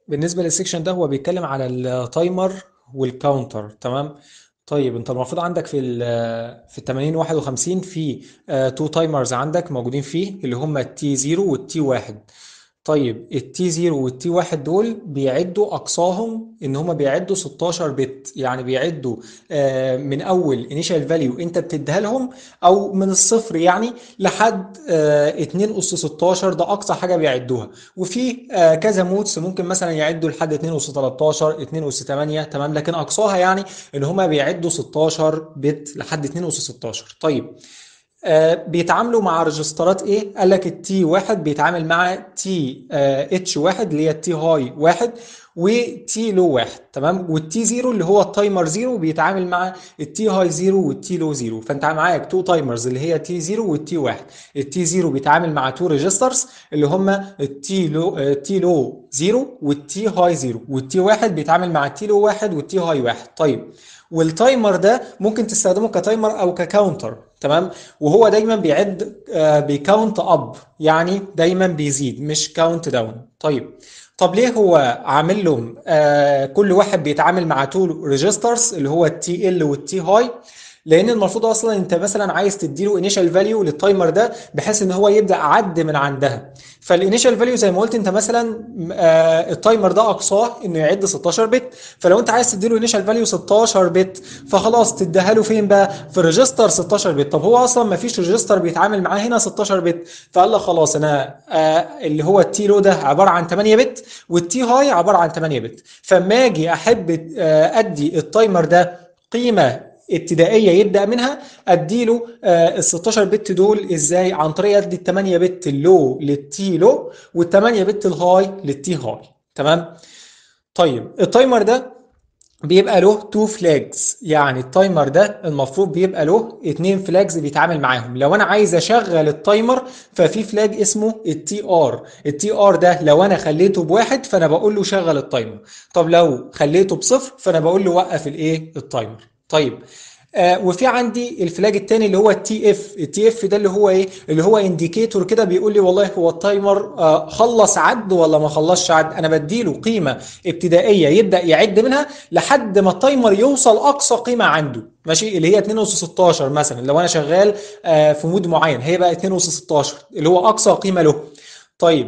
بالنسبة للسكشن ده هو بيتكلم على التايمر والكاونتر تمام طيب انت المفروض عندك في ال في ال 80 51 في تو تايمرز عندك موجودين فيه اللي هم التي 0 والتي 1 طيب التي 0 والتي 1 دول بيعدوا اقصاهم ان هم بيعدوا 16 بت يعني بيعدوا آه، من اول انيشال فاليو انت بتديها لهم او من الصفر يعني لحد آه، 2 اس 16 ده اقصى حاجه بيعدوها وفي آه، كذا مودز ممكن مثلا يعدوا لحد 2 اس 13 2 اس 8 تمام لكن اقصاها يعني ان هم بيعدوا 16 بت لحد 2 اس 16 طيب آه، بيتعاملوا مع ريجسترات ايه؟ قال لك التي واحد بيتعامل مع تي اتش واحد اللي هي التي هاي واحد وتي لو واحد تمام والتي زيرو اللي هو التايمر زيرو بيتعامل مع التي هاي زيرو والتي لو زيرو فانت معاك تو تايمرز اللي هي تي زيرو والتي واحد التي زيرو بيتعامل مع تو ريجسترز اللي هم التي لو التي لو زيرو والتي هاي زيرو والتي واحد بيتعامل مع التي لو واحد والتي هاي واحد طيب والتايمر ده ممكن تستخدمه كتايمر او ككاونتر تمام وهو دايما بيعد آه، بيكاونت اب يعني دايما بيزيد مش كاونت داون طيب طب ليه هو عامل لهم آه كل واحد بيتعامل مع تو ريجسترز اللي هو التي ال والتي هاي لان المفروض اصلا انت مثلا عايز تديله انيشال فاليو للتايمر ده بحيث ان هو يبدا عد من عندها فالانيشال فاليو زي ما قلت انت مثلا آه التايمر ده اقصاه انه يعد 16 بت فلو انت عايز تديله انيشال فاليو 16 بت فخلاص تديها له فين بقى في الريجستر 16 بت طب هو اصلا ما فيش ريجستر بيتعامل معاه هنا 16 بت فقال لك خلاص انا آه اللي هو التي لو ده عباره عن 8 بت والتي هاي عباره عن 8 بت فما اجي احب آه ادي التايمر ده قيمه ابتدائيه يبدا منها اديله آه ال 16 بت دول ازاي عن طريق ادي ال 8 بت اللو للتي لو وال 8 بت الهاي للتي هاي تمام طيب التايمر ده بيبقى له تو فلاجز يعني التايمر ده المفروض بيبقى له اتنين فلاجز بيتعامل معاهم لو انا عايز اشغل التايمر ففي فلاج اسمه التي ار التي ار ده لو انا خليته بواحد فانا بقول له شغل التايمر طب لو خليته بصفر فانا بقول له وقف الايه التايمر طيب آه وفي عندي الفلاج التاني اللي هو التي اف التي اف ده اللي هو ايه اللي هو انديكيتور كده بيقول لي والله هو التايمر آه خلص عد ولا ما خلصش عد انا بديله قيمه ابتدائيه يبدا يعد منها لحد ما التايمر يوصل اقصى قيمه عنده ماشي اللي هي 2 اس 16 مثلا لو انا شغال آه في مود معين هي بقى 2 اس 16 اللي هو اقصى قيمه له طيب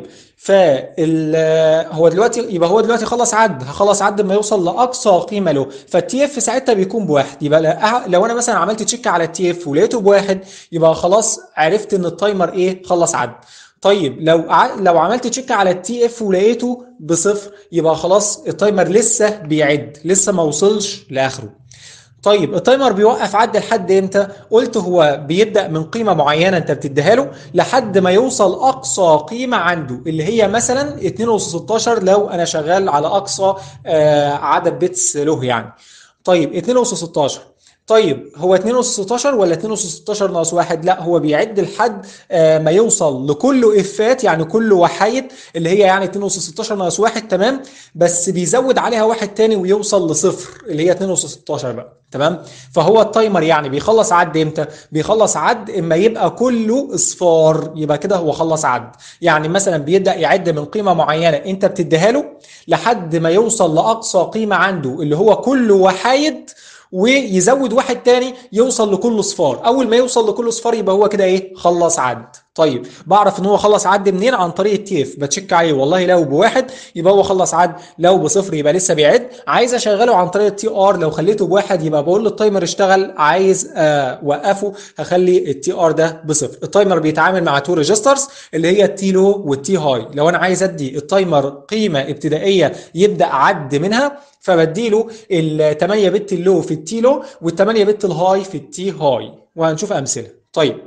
فال هو دلوقتي يبقى هو دلوقتي خلص عد هخلص عد ما يوصل لاقصى قيمه له فالتي اف ساعتها بيكون بواحد يبقى لو انا مثلا عملت تشيك على التي اف ولقيته بواحد يبقى خلاص عرفت ان التايمر ايه خلص عد طيب لو ع... لو عملت تشيك على التي اف ولقيته بصفر يبقى خلاص التايمر لسه بيعد لسه ما وصلش لاخره طيب التايمر بيوقف عد لحد امتى؟ قلت هو بيبدا من قيمه معينه انت بتديها له لحد ما يوصل اقصى قيمه عنده اللي هي مثلا 2 اس 16 لو انا شغال على اقصى آه عدد بيتس له يعني. طيب 2 اس 16 طيب هو 2 اس 16 ولا 2 اس 16 ناقص 1 لا هو بيعد لحد آه ما يوصل لكل افات يعني كل وحايد اللي هي يعني 2 اس 16 ناقص 1 تمام بس بيزود عليها واحد تاني ويوصل لصفر اللي هي 2 اس 16 بقى تمام فهو التايمر يعني بيخلص عد امتى بيخلص عد اما يبقى كله اصفار يبقى كده هو خلص عد يعني مثلا بيبدا يعد من قيمه معينه انت بتديها له لحد ما يوصل لاقصى قيمه عنده اللي هو كله وحايد ويزود واحد تاني يوصل لكل صفار اول ما يوصل لكل صفار يبقى هو كده ايه خلص عد طيب بعرف ان هو خلص عد منين عن طريق التي اف بتشيك عليه والله لو بواحد يبقى هو خلص عد لو بصفر يبقى لسه بيعد عايز اشغله عن طريق التي ار لو خليته بواحد يبقى بقول له التايمر اشتغل عايز اوقفه هخلي التي ار ده بصفر التايمر بيتعامل مع تو ريجسترز اللي هي التي لو والتي هاي لو انا عايز ادي التايمر قيمه ابتدائيه يبدا عد منها فبديله ال 8 بت اللو في التي لو وال 8 بت الهاي في التي هاي وهنشوف امثله طيب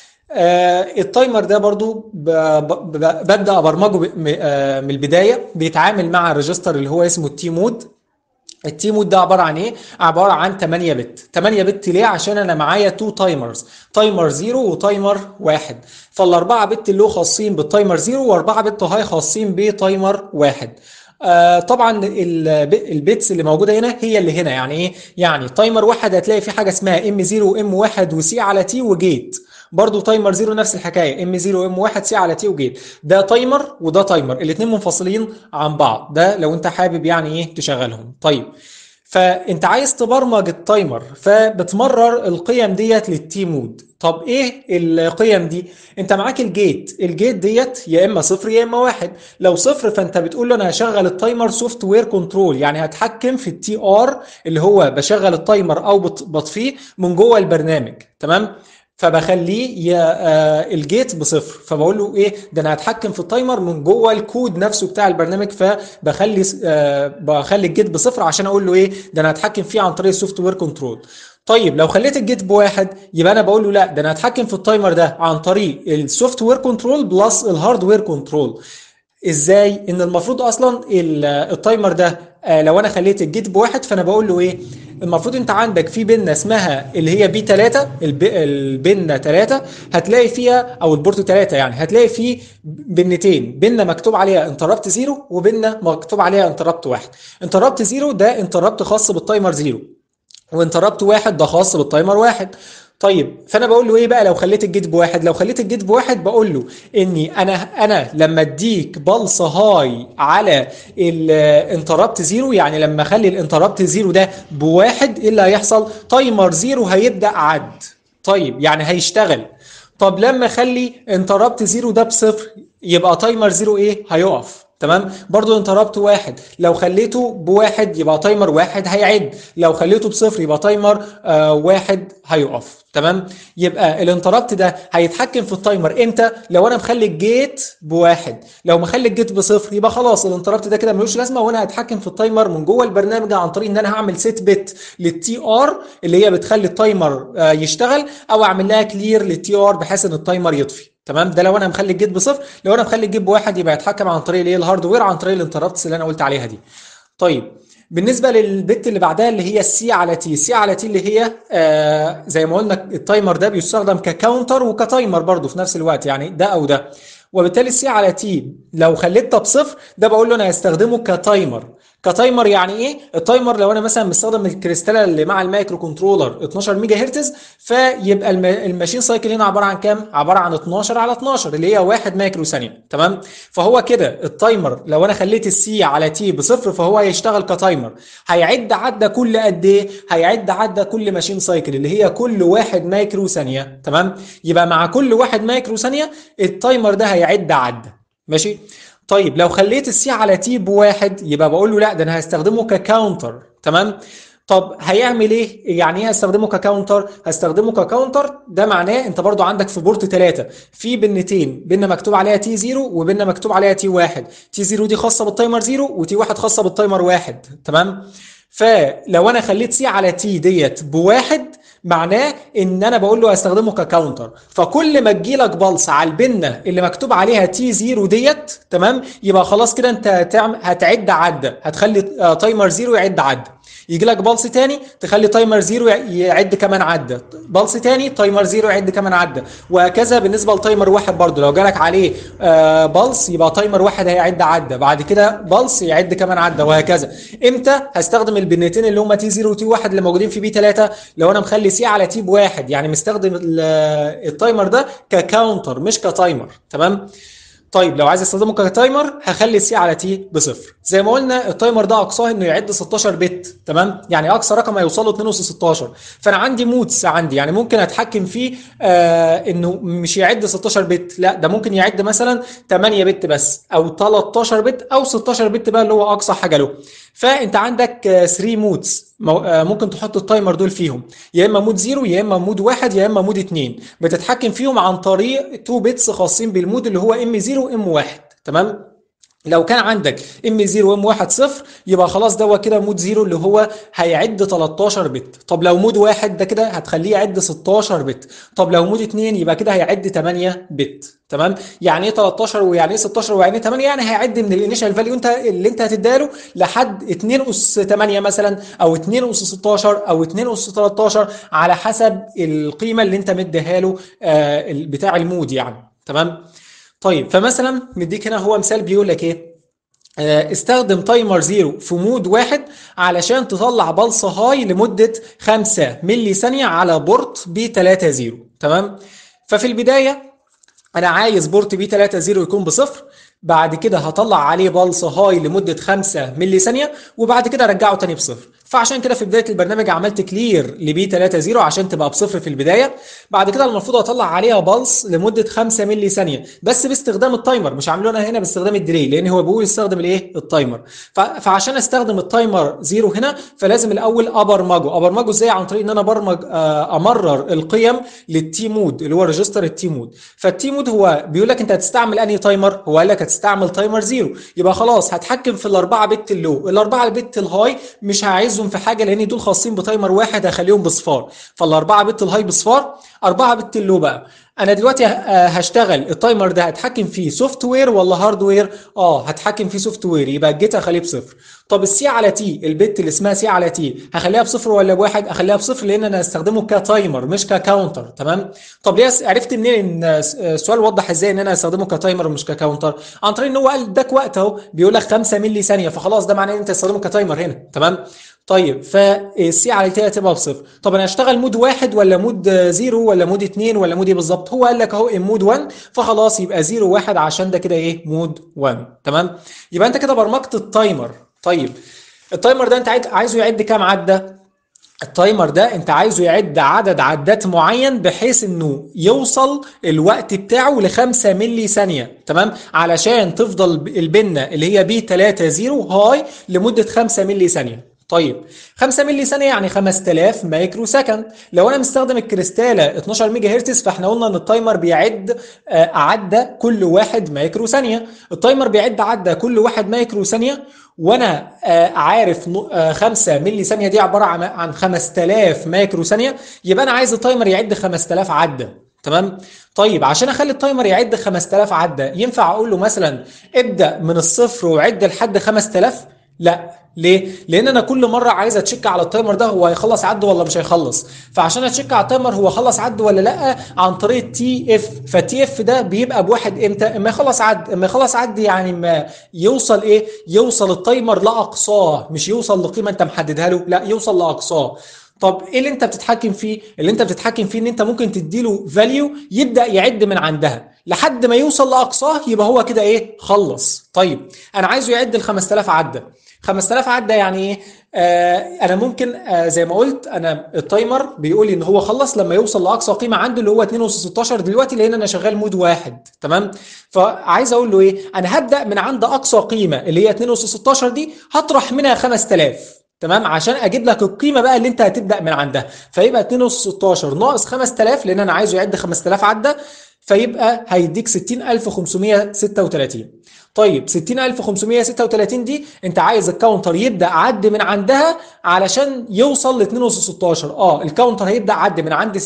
آه التايمر ده برضو ب ب ب ببدا ابرمجه آه من البدايه بيتعامل مع الريجستر اللي هو اسمه التي مود التي مود ده عباره عن ايه عباره عن 8 بت 8 بت ليه عشان انا معايا تو تايمرز تايمر 0 وتايمر 1 فالاربعه بت اللي خاصين بالتايمر 0 واربعه بت هاي خاصين بتايمر 1 آه طبعا البيتس اللي موجوده هنا هي اللي هنا يعني ايه يعني تايمر واحد هتلاقي فيه حاجه اسمها ام 0 وام 1 وسي على تي وجيت برضو تايمر زيرو نفس الحكايه ام 0 ام 1 سي على تي وجيت ده تايمر وده تايمر الاثنين منفصلين عن بعض ده لو انت حابب يعني ايه تشغلهم طيب فانت عايز تبرمج التايمر فبتمرر القيم ديت للتي مود طب ايه القيم دي انت معاك الجيت الجيت ديت يا اما صفر يا اما واحد لو صفر فانت بتقول له انا هشغل التايمر سوفت وير كنترول يعني هتحكم في التي ار اللي هو بشغل التايمر او بطفيه من جوه البرنامج تمام فبخليه يا آه الجيت بصفر فبقول له ايه ده انا هتحكم في التايمر من جوه الكود نفسه بتاع البرنامج فبخلي آه بخلي الجيت بصفر عشان اقول له ايه ده انا هتحكم فيه عن طريق السوفت وير كنترول طيب لو خليت الجيت بواحد يبقى انا بقول له لا ده انا هتحكم في التايمر ده عن طريق السوفت وير كنترول بلس الهاردوير كنترول ازاي ان المفروض اصلا التايمر ده آه لو انا خليت الجيت بواحد فانا بقول له ايه المفروض انت عندك في بنه اسمها اللي هي بي 3 البنه 3 هتلاقي فيها او البورت 3 يعني هتلاقي فيه بنتين بنه مكتوب عليها انتربت زيرو وبنه مكتوب عليها انتربت واحد انتربت زيرو ده انتربت خاص بالتايمر زيرو وانتربت واحد ده خاص بالتايمر واحد طيب فانا بقول له ايه بقى لو خليت الجيت بواحد لو خليت الجيت بواحد بقول له اني انا انا لما اديك بلس هاي على الانتربت زيرو يعني لما اخلي الانتربت زيرو ده بواحد ايه اللي هيحصل تايمر زيرو هيبدا عد طيب يعني هيشتغل طب لما اخلي انتربت زيرو ده بصفر يبقى تايمر زيرو ايه هيقف تمام برضو انتربت واحد لو خليته بواحد يبقى تايمر واحد هيعد لو خليته بصفر يبقى تايمر آه واحد هيقف تمام يبقى الانتربت ده هيتحكم في التايمر امتى لو انا مخلي الجيت بواحد لو مخلي الجيت بصفر يبقى خلاص الانتربت ده كده ملوش لازمه وانا هتحكم في التايمر من جوه البرنامج عن طريق ان انا هعمل سيت بت للتي ار اللي هي بتخلي التايمر آه يشتغل او اعمل لها كلير للتي ار بحيث ان التايمر يطفي تمام ده لو انا مخلي الجيت بصفر لو انا مخلي الجيت بواحد يبقى يتحكم عن طريق الايه الهاردوير عن طريق الانتربتس اللي انا قلت عليها دي طيب بالنسبه للبت اللي بعدها اللي هي السي على تي السي على تي اللي هي آه زي ما قلنا التايمر ده بيستخدم ككاونتر وكتايمر برضه في نفس الوقت يعني ده او ده وبالتالي السي على تي لو خليتها بصفر ده بقول له انا هستخدمه كتايمر كتايمر يعني ايه التايمر لو انا مثلا مستخدم الكريستاله اللي مع المايكرو كنترولر 12 ميجا هرتز فيبقى الماشين سايكل هنا عباره عن كام عباره عن 12 على 12 اللي هي 1 مايكرو ثانيه تمام فهو كده التايمر لو انا خليت السي على تي بصفر فهو هيشتغل كتايمر هيعد عدى كل قد ايه هيعد عدى كل ماشين سايكل اللي هي كل 1 مايكرو ثانيه تمام يبقى مع كل 1 مايكرو ثانيه التايمر ده هيعد عدى ماشي طيب لو خليت السي على تي بواحد يبقى بقول له لا ده انا هستخدمه ككاونتر تمام طب هيعمل ايه يعني ايه هستخدمه ككاونتر هستخدمه ككاونتر ده معناه انت برضو عندك في بورت 3 في بنتين بنه مكتوب عليها تي 0 وبنه مكتوب عليها تي 1 تي 0 دي خاصه بالتايمر 0 وتي 1 خاصه بالتايمر 1 تمام فلو انا خليت سي على تي ديت بواحد معناه ان انا بقول له هستخدمه ككاونتر فكل ما تجيلك بلس على البنه اللي مكتوب عليها تي 0 ديت تمام يبقى خلاص كده انت هتعمل هتعد عده هتخلي تايمر 0 يعد عده يجي لك بلس تاني تخلي تايمر زيرو يعد كمان عده بلس تاني تايمر زيرو يعد كمان عده وهكذا بالنسبه لتايمر واحد برضو لو جالك عليه آه بلس يبقى تايمر واحد هيعد عده بعد كده بلس يعد كمان عده وهكذا امتى هستخدم البنتين اللي هم تي 0 وتي 1 اللي موجودين في بي 3 لو انا مخلي سي على تي بواحد يعني مستخدم التايمر ده ككاونتر مش كتايمر تمام طيب لو عايز استخدمه كتايمر هخلي السي على تي بصفر زي ما قلنا التايمر ده اقصاه انه يعد 16 بت تمام يعني اقصى رقم هيوصل له 2 اس 16 فانا عندي مودز عندي يعني ممكن اتحكم فيه آه انه مش يعد 16 بت لا ده ممكن يعد مثلا 8 بت بس او 13 بت او 16 بت بقى اللي هو اقصى حاجه له فانت عندك 3 مودز ممكن تحط التايمر دول فيهم يا اما مود 0 يا اما مود 1 يا اما مود 2 بتتحكم فيهم عن طريق 2 بيتس خاصين بالمود اللي هو ام 0 وام 1 تمام لو كان عندك ام 0 وام 1 صفر يبقى خلاص ده كده مود 0 اللي هو هيعد 13 بت طب لو مود 1 ده كده هتخليه يعد 16 بت طب لو مود 2 يبقى كده هيعد 8 بت تمام يعني ايه 13 ويعني ايه 16 ويعني ايه 8 يعني هيعد من الانيشال فاليو انت اللي انت هتديها له لحد 2 اس 8 مثلا او 2 اس 16 او 2 اس 13 على حسب القيمه اللي انت مديها له آه بتاع المود يعني تمام طيب فمثلا مديك هنا هو مثال بيقول لك ايه استخدم تايمر زيرو في مود واحد علشان تطلع بلصة هاي لمدة 5 ملي ثانية على بورت ب 3 0 تمام ففي البدايه انا عايز بورت بي 3 0 يكون بصفر بعد كده هطلع عليه بلس هاي لمده 5 ملي ثانيه وبعد كده ارجعه تاني بصفر فعشان كده في بدايه البرنامج عملت كلير لبي 3 0 عشان تبقى بصفر في البدايه بعد كده المفروض اطلع عليها بلس لمده 5 ملي ثانيه بس باستخدام التايمر مش عامله انا هنا باستخدام الديلي لان هو بيقول استخدم الايه التايمر فعشان استخدم التايمر زيرو هنا فلازم الاول ابرمجه ابرمجه ازاي عن طريق ان انا ابرمج امرر القيم للتي مود اللي هو ريجستر التي مود فالتي مود هو بيقول لك انت هتستعمل انهي تايمر هو قال لك هتستعمل تايمر زيرو يبقى خلاص هتحكم في الاربعه بت اللو الاربعه بت الهاي مش هعايزهم في حاجه لان دول خاصين بتايمر واحد هخليهم بصفار فالاربعه بت الهاي بصفار اربعه بت اللو بقى انا دلوقتي هشتغل التايمر ده هتحكم فيه سوفت وير ولا هارد وير اه هتحكم فيه سوفت وير يبقى الجيت هخليه بصفر طب السي على تي البت اللي اسمها سي على تي هخليها بصفر ولا بواحد اخليها بصفر لان انا هستخدمه كتايمر مش ككاونتر تمام طب ليه عرفت منين ان السؤال وضح ازاي ان انا هستخدمه كتايمر ومش ككاونتر عن طريق ان هو قال اداك وقت اهو بيقول لك 5 ملي ثانيه فخلاص ده معناه ان انت تستخدمه كتايمر هنا تمام طيب فالسي على تي هتبقى بصفر طب انا هشتغل مود واحد ولا مود زيرو ولا مود اتنين ولا مود ايه بالظبط هو قال لك اهو مود 1 فخلاص يبقى زيرو واحد عشان ده كده ايه مود 1 تمام يبقى انت كده برمجت التايمر طيب التايمر ده انت عايزه يعد كام عده التايمر ده انت عايزه يعد عدد عدات معين بحيث انه يوصل الوقت بتاعه ل 5 ملي ثانيه تمام علشان تفضل البنه اللي هي بي 3 0 هاي لمده 5 ملي ثانيه طيب 5 ملي ثانيه يعني 5000 مايكرو سكند لو انا مستخدم الكريستاله 12 ميجا هرتز فاحنا قلنا ان التايمر بيعد عدى كل واحد مايكرو ثانيه التايمر بيعد عدى كل واحد مايكرو ثانيه وانا عارف 5 ملي ثانيه دي عباره عن 5000 مايكرو ثانيه يبقى انا عايز التايمر يعد 5000 عده تمام طيب عشان اخلي التايمر يعد 5000 عده ينفع اقول له مثلا ابدا من الصفر وعد لحد 5000 لا ليه؟ لان انا كل مره عايز اتشيك على التايمر ده هو هيخلص عد ولا مش هيخلص فعشان اتشيك على التايمر هو خلص عد ولا لا عن طريق تي اف فالتي اف ده بيبقى بواحد امتى اما يخلص عد اما يخلص عد يعني ما يوصل ايه يوصل التايمر لاقصاه مش يوصل لقيمه انت محددها له لا يوصل لاقصاه طب ايه اللي انت بتتحكم فيه اللي انت بتتحكم فيه ان انت ممكن تديله فاليو يبدا يعد من عندها لحد ما يوصل لاقصاه يبقى هو كده ايه خلص طيب انا عايزه يعد ال 5000 عده 5000 عده يعني ايه آه انا ممكن آه زي ما قلت انا التايمر بيقول لي ان هو خلص لما يوصل لاقصى قيمه عنده اللي هو 2.16 دلوقتي لان انا شغال مود واحد تمام فعايز اقول له ايه انا هبدا من عند اقصى قيمه اللي هي 2.16 دي هطرح منها 5000 تمام عشان اجيب لك القيمه بقى اللي انت هتبدا من عندها فيبقى 2.16 ناقص 5000 لان انا عايزه يعد 5000 عده فيبقى هيديك 60536 طيب 60536 دي انت عايز الكاونتر يبدا عد من عندها علشان يوصل ل 2.16 اه الكاونتر هيبدا عد من عند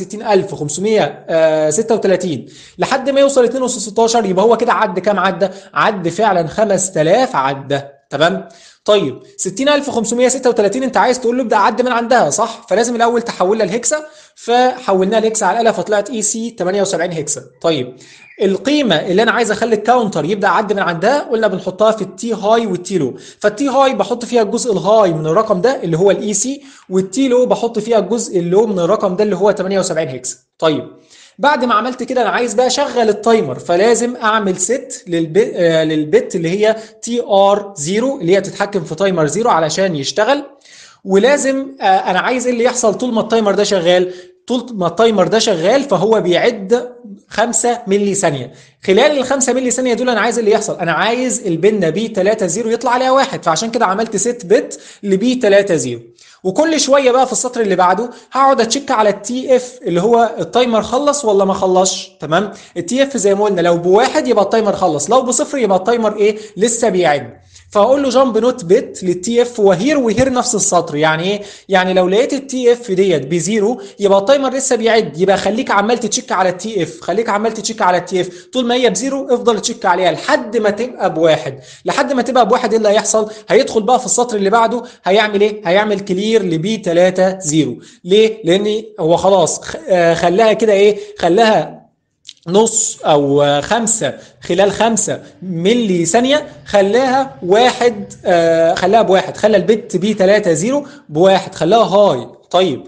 60536 لحد ما يوصل ل 2.16 يبقى هو كده عد كام عده عد فعلا 5000 عده تمام طيب 60536 انت عايز تقول له ابدا عد من عندها صح فلازم الاول تحولها لهكسا فحولناها لهكسا على الاله فطلعت اي سي 78 هكسا طيب القيمه اللي انا عايز اخلي الكاونتر يبدا عد من عندها قلنا بنحطها في التي هاي والتي لو فالتي هاي بحط فيها الجزء الهاي من الرقم ده اللي هو الاي سي والتي لو بحط فيها الجزء اللو من الرقم ده اللي هو 78 هكسا طيب بعد ما عملت كده انا عايز بقى اشغل التايمر فلازم اعمل ست للبت, آه للبت اللي هي تي ار 0 اللي هي بتتحكم في تايمر 0 علشان يشتغل ولازم آه انا عايز ايه اللي يحصل طول ما التايمر ده شغال طول ما التايمر ده شغال فهو بيعد 5 ملي ثانيه خلال ال 5 ملي ثانيه دول انا عايز اللي يحصل انا عايز البنه بي 3 0 يطلع عليها واحد فعشان كده عملت ست بت لبي 3 0 وكل شويه بقى في السطر اللي بعده هقعد اتشيك على التي اف اللي هو التايمر خلص ولا ما خلصش تمام التي اف زي ما قلنا لو بواحد يبقى التايمر خلص لو بصفر يبقى التايمر ايه لسه بيعد فاقول له جامب نوت بت للتي اف وهير وهير نفس السطر يعني ايه يعني لو لقيت التي اف ديت بزيرو يبقى التايمر لسه بيعد يبقى خليك عمال تتشيك على التي اف خليك عمال تتشيك على التي اف طول ما هي بزيرو افضل تشيك عليها لحد ما تبقى بواحد لحد ما تبقى بواحد ايه اللي هيحصل هيدخل بقى في السطر اللي بعده هيعمل ايه هيعمل كلير لبي 3 0 ليه لان هو خلاص خلاها كده ايه خلاها نص او خمسة خلال خمسة ملي ثانية خلاها واحد آه خلاها بواحد خلى البت بي 3 0 بواحد خلاها هاي طيب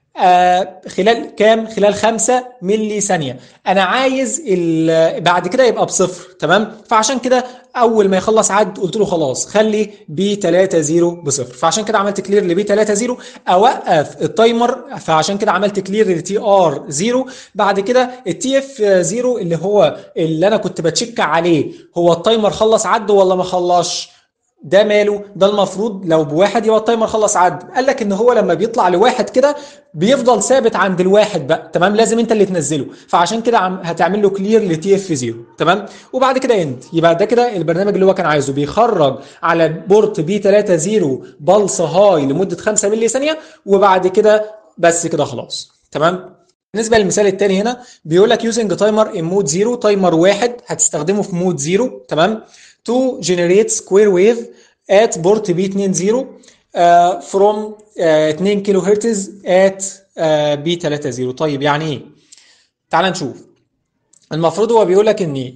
آه خلال كام خلال 5 ملي ثانيه انا عايز بعد كده يبقى بصفر تمام فعشان كده اول ما يخلص عد قلت له خلاص خلي بي 3 0 بصفر فعشان كده عملت كلير لبي 3 0 اوقف التايمر فعشان كده عملت كلير لتي ار 0 بعد كده التي اف 0 اللي هو اللي انا كنت بتشيك عليه هو التايمر خلص عد ولا ما خلصش ده ماله ده المفروض لو بواحد يبقى التايمر خلص عد قال لك ان هو لما بيطلع لواحد كده بيفضل ثابت عند الواحد بقى تمام لازم انت اللي تنزله فعشان كده عم هتعمل له كلير لتي اف 0 تمام وبعد كده اند يبقى ده كده البرنامج اللي هو كان عايزه بيخرج على بورت بي 3 0 بلس هاي لمده 5 ملي ثانيه وبعد كده بس كده خلاص تمام بالنسبه للمثال الثاني هنا بيقول لك يوزنج تايمر ان مود 0 تايمر واحد هتستخدمه في مود 0 تمام to generate square wave at port B20 uh, from uh, 2 كيلو هرتز at uh, B30 طيب يعني ايه؟ تعال نشوف المفروض هو بيقول لك ان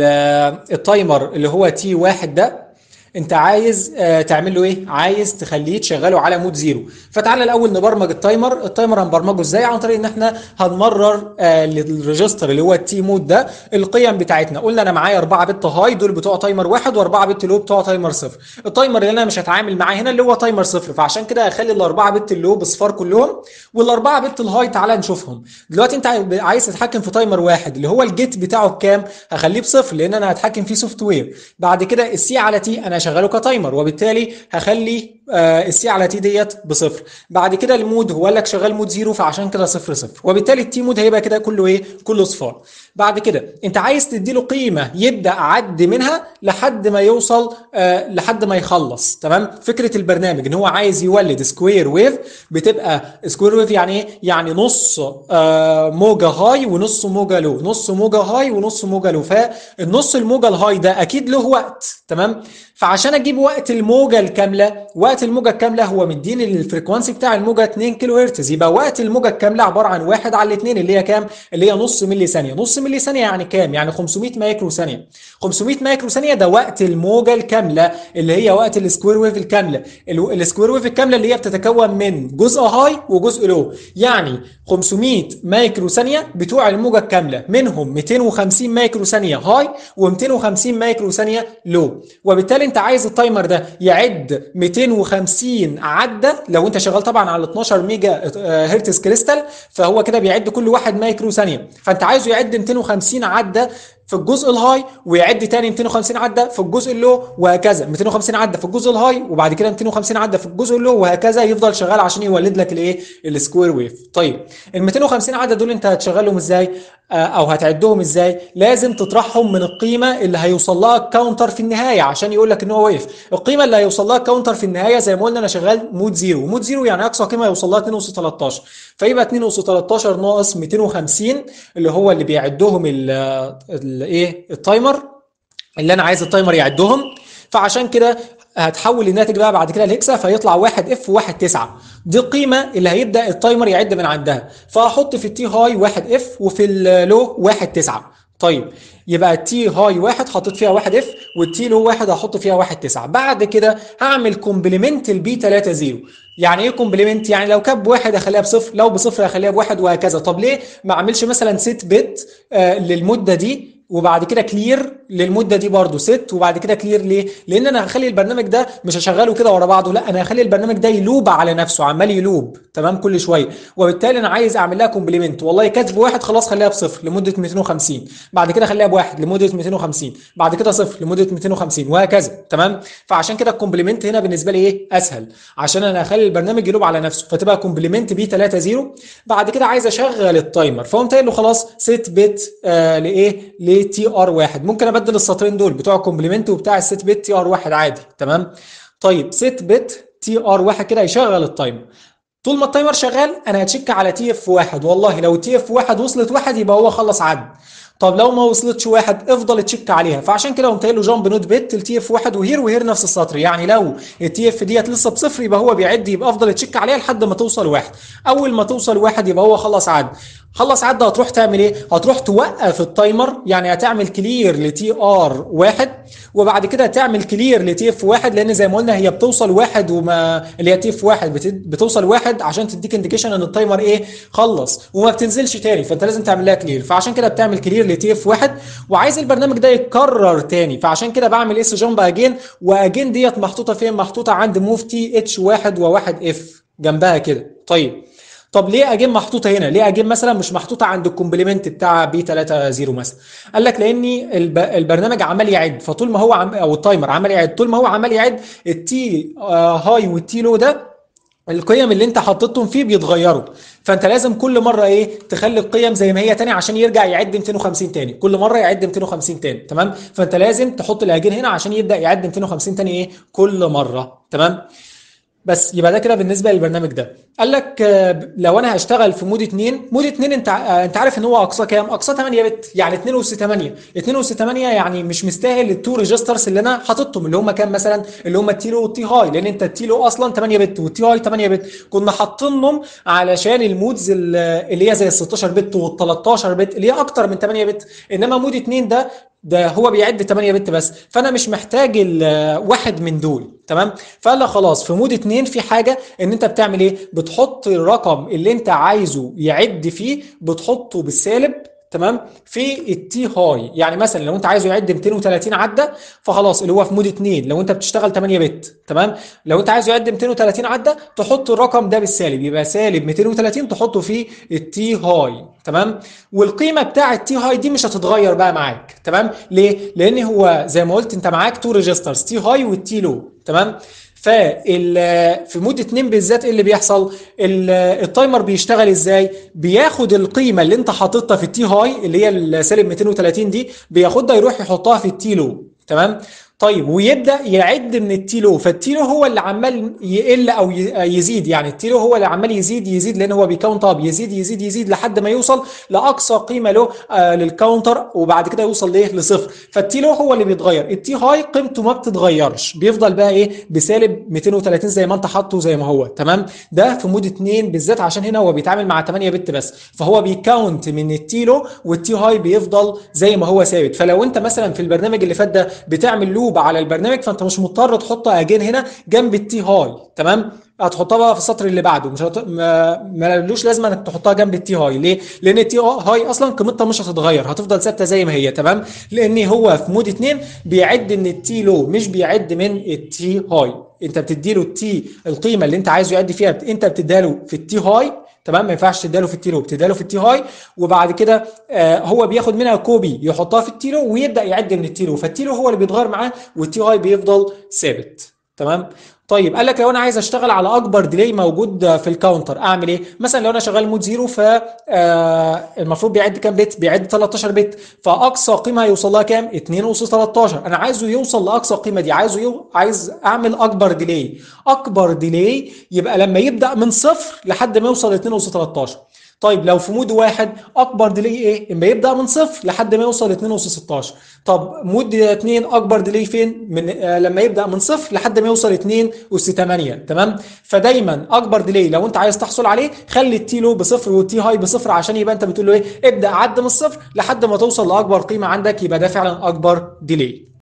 التايمر اللي هو تي واحد ده انت عايز آه تعمل له ايه عايز تخليه تشغله على مود زيرو فتعالى الاول نبرمج التايمر التايمر هنبرمجه ازاي عن طريق ان احنا هنمرر آه للريجستر اللي هو التي مود ده القيم بتاعتنا قلنا انا معايا 4 بت هاي دول بتوع تايمر واحد و4 بت لو بتوع تايمر صفر التايمر اللي انا مش هتعامل معاه هنا اللي هو تايمر صفر فعشان كده هخلي الاربعه بت اللو بصفار كلهم والاربعه بت الهاي تعالى نشوفهم دلوقتي انت عايز تتحكم في تايمر واحد اللي هو الجيت بتاعه بكام هخليه بصفر لان انا هتحكم فيه سوفت وير بعد كده السي على تي انا هشغله كتايمر وبالتالي هخلي آه السي على تي ديت بصفر بعد كده المود هو قال لك شغال مود زيرو فعشان كده صفر صفر وبالتالي التي مود هيبقى كده كله ايه كله صفار بعد كده انت عايز تدي له قيمه يبدا عد منها لحد ما يوصل آه لحد ما يخلص تمام فكره البرنامج ان هو عايز يولد سكوير ويف بتبقى سكوير ويف يعني ايه يعني نص آه موجه هاي ونص موجه لو نص موجه هاي ونص موجه لو فالنص الموجه الهاي ده اكيد له وقت تمام فعشان اجيب وقت الموجه الكامله وقت الموجه الكامله هو مديني الفريكوانسي بتاع الموجه 2 كيلو هرتز يبقى وقت الموجه الكامله عباره عن واحد على الاثنين اللي هي كام اللي هي نص ملي ثانيه نص ملي ثانيه يعني كام يعني 500 مايكرو ثانيه 500 مايكرو ثانيه ده وقت الموجه الكامله اللي هي وقت السكوير ويف الكامله السكوير ويف الكامله اللي هي بتتكون من جزء هاي وجزء لو يعني 500 مايكرو ثانيه بتوع الموجه الكامله منهم 250 مايكرو ثانيه هاي و250 مايكرو ثانيه لو وبالتالي انت عايز التايمر ده يعد 250 عده لو انت شغال طبعا على 12 ميجا هرتز كريستال فهو كده بيعد كل واحد مايكرو ثانيه فانت عايزه يعد 250 عده في الجزء الهاي ويعد تاني 250 عده في الجزء اللو وهكذا 250 عده في الجزء الهاي وبعد كده 250 عده في الجزء اللو وهكذا يفضل شغال عشان يولد لك الايه السكوير ويف طيب ال 250 عده دول انت هتشغلهم ازاي او هتعدهم ازاي لازم تطرحهم من القيمه اللي هيوصل لها الكاونتر في النهايه عشان يقول لك ان هو وقف القيمه اللي هيوصل لها الكاونتر في النهايه زي ما قلنا انا شغال مود زيرو مود زيرو يعني اقصى قيمه يوصل لها 2 اس 13 فيبقى 2 اس 13 ناقص 250 اللي هو اللي بيعدهم الايه التايمر اللي انا عايز التايمر يعدهم فعشان كده هتحول الناتج بقى بعد كده لهكسا فيطلع 1 اف 1 9 دي القيمه اللي هيبدا التايمر يعد من عندها فهحط في التي هاي 1 اف وفي اللو 1 9 طيب يبقى التي هاي واحد حطيت فيها واحد اف والتي لو واحد هحط فيها واحد تسعة بعد كده هعمل كومبلمنت البي 3 0 يعني ايه كومبلمنت يعني لو كان بواحد اخليها بصفر لو بصفر اخليها بواحد وهكذا طب ليه ما اعملش مثلا ست بت آه للمده دي وبعد كده كلير للمده دي برده ست وبعد كده كلير ليه؟ لان انا هخلي البرنامج ده مش هشغله كده ورا بعضه لا انا هخلي البرنامج ده يلوب على نفسه عمال يلوب تمام كل شويه وبالتالي انا عايز اعمل لها كومبلمنت والله كاتب واحد خلاص خليها بصفر لمده 250 بعد كده خليها بواحد لمده 250 بعد كده صفر لمده 250 وهكذا تمام فعشان كده الكومبلمنت هنا بالنسبه لي ايه اسهل عشان انا اخلي البرنامج يلوب على نفسه فتبقى كومبلمنت بي 3 0 بعد كده عايز اشغل التايمر فقمت قايل له خلاص ست بت آه لايه لتي ار واحد ممكن ابدل السطرين دول بتوع الكومبلمنت وبتاع الست بت تي ار واحد عادي تمام طيب ست بت تي ار واحد كده يشغل التايمر طول ما التايمر شغال انا هتشيك على تي اف واحد والله لو تي اف واحد وصلت واحد يبقى هو خلص عد طب لو ما وصلتش واحد افضل تشيك عليها فعشان كده قمت قايل له جامب نوت بت التي اف واحد وهير وهير نفس السطر يعني لو التي اف ديت لسه بصفر يبقى هو بيعد يبقى افضل تشيك عليها لحد ما توصل واحد اول ما توصل واحد يبقى هو خلص عد خلص عدى هتروح تعمل ايه؟ هتروح توقف التايمر يعني هتعمل كلير لتي ار واحد وبعد كده تعمل كلير لتي اف واحد لان زي ما قلنا هي بتوصل واحد وما اللي هي تي اف واحد بت... بتوصل واحد عشان تديك انديكيشن ان التايمر ايه خلص وما بتنزلش تاني فانت لازم تعمل لها كلير فعشان كده بتعمل كلير لتي اف واحد وعايز البرنامج ده يتكرر تاني فعشان كده بعمل اس جامب اجين واجين ديت محطوطه فين؟ محطوطه عند موف تي اتش واحد وواحد اف جنبها كده طيب طب ليه اجيب محطوطه هنا ليه اجيب مثلا مش محطوطه عند الكومبلمنت بتاع بي 3 مثلا قال لك لاني الب... البرنامج عمال يعد فطول ما هو عم... او التايمر عمال يعد طول ما هو عمال يعد التي آه هاي والتي لو ده القيم اللي انت حطيتهم فيه بيتغيروا فانت لازم كل مره ايه تخلي القيم زي ما هي تاني عشان يرجع يعد 250 تاني كل مره يعد 250 تاني تمام فانت لازم تحط الاجين هنا عشان يبدا يعد 250 تاني ايه كل مره تمام بس يبقى ده كده بالنسبه للبرنامج ده قال لك لو انا هشتغل في مود 2 مود 2 انت انت عارف ان هو اقصى كام اقصى 8 بت يعني 2 اس 8 2 اس 8 يعني مش مستاهل التو ريجسترز اللي انا حاططهم اللي هم كام مثلا اللي هم التيلو والتي هاي لان انت التيلو اصلا 8 بت والتي هاي 8 بت كنا حاطينهم علشان المودز اللي هي زي ال 16 بت وال 13 بت اللي هي اكتر من 8 بت انما مود 2 ده ده هو بيعد 8 بت بس فانا مش محتاج واحد من دول تمام فقال لك خلاص في مود 2 في حاجه ان انت بتعمل ايه بتحط الرقم اللي انت عايزه يعد فيه بتحطه بالسالب تمام في التي هاي يعني مثلا لو انت عايزه يعد 230 عده فخلاص اللي هو في مود 2 لو انت بتشتغل 8 بت تمام لو انت عايزه يعد 230 عده تحط الرقم ده بالسالب يبقى سالب 230 تحطه في التي هاي تمام والقيمه بتاعه التي هاي دي مش هتتغير بقى معاك تمام ليه لان هو زي ما قلت انت معاك تو ريجسترز تي هاي والتي لو تمام فال في مود 2 بالذات ايه اللي بيحصل التايمر بيشتغل ازاي بياخد القيمه اللي انت حاططها في التي هاي اللي هي السالب 230 دي بياخدها يروح يحطها في التي لو تمام طيب ويبدا يعد من التيلو فالتيلو هو اللي عمال يقل او يزيد يعني التيلو هو اللي عمال يزيد يزيد لان هو بيكاونت اب يزيد يزيد يزيد لحد ما يوصل لاقصى قيمه له آه للكاونتر وبعد كده يوصل لايه لصفر فالتيلو هو اللي بيتغير التي هاي قيمته ما بتتغيرش بيفضل بقى ايه بسالب 230 زي ما انت حاطه زي ما هو تمام ده في مود 2 بالذات عشان هنا هو بيتعامل مع 8 بت بس فهو بيكاونت من التيلو والتي هاي بيفضل زي ما هو ثابت فلو انت مثلا في البرنامج اللي فات ده بتعمل لوب على البرنامج فانت مش مضطر تحط اجين هنا جنب التي هاي تمام هتحطها بقى في السطر اللي بعده مش هت... ما ملوش لازمه انك تحطها جنب التي هاي ليه؟ لان التي هاي اصلا قيمتها مش هتتغير هتفضل ثابته زي ما هي تمام؟ لان هو في مود 2 بيعد من التي لو مش بيعد من التي هاي انت بتدي له التي القيمه اللي انت عايزه يعد فيها انت بتديها له في التي هاي تمام ما ينفعش تديها له في التي لو بتديها له في التي هاي وبعد كده آه هو بياخد منها كوبي يحطها في التي لو ويبدا يعد من التي لو فالتي لو هو اللي بيتغير معاه والتي هاي بيفضل ثابت تمام طيب قال لك لو انا عايز اشتغل على اكبر ديلي موجود في الكاونتر اعمل ايه مثلا لو انا شغال مود زيرو ف المفروض بيعد كام بت بيعد 13 بت فاقصى قيمه هيوصل لها كام 2 اس 13 انا عايزه يوصل لاقصى قيمه دي عايزه يو... عايز اعمل اكبر ديلي اكبر ديلي يبقى لما يبدا من صفر لحد ما يوصل 2 اس 13 طيب لو في مود واحد اكبر ديلي ايه؟ اما يبدا من صفر لحد ما يوصل 2 اس 16 طب مود 2 اكبر ديلي فين؟ من آه لما يبدا من صفر لحد ما يوصل 2 اس 8 تمام؟ فدايما اكبر ديلي لو انت عايز تحصل عليه خلي التي لو بصفر والتي هاي بصفر عشان يبقى انت بتقول له ايه؟ ابدا عد من الصفر لحد ما توصل لاكبر قيمه عندك يبقى ده فعلا اكبر ديلي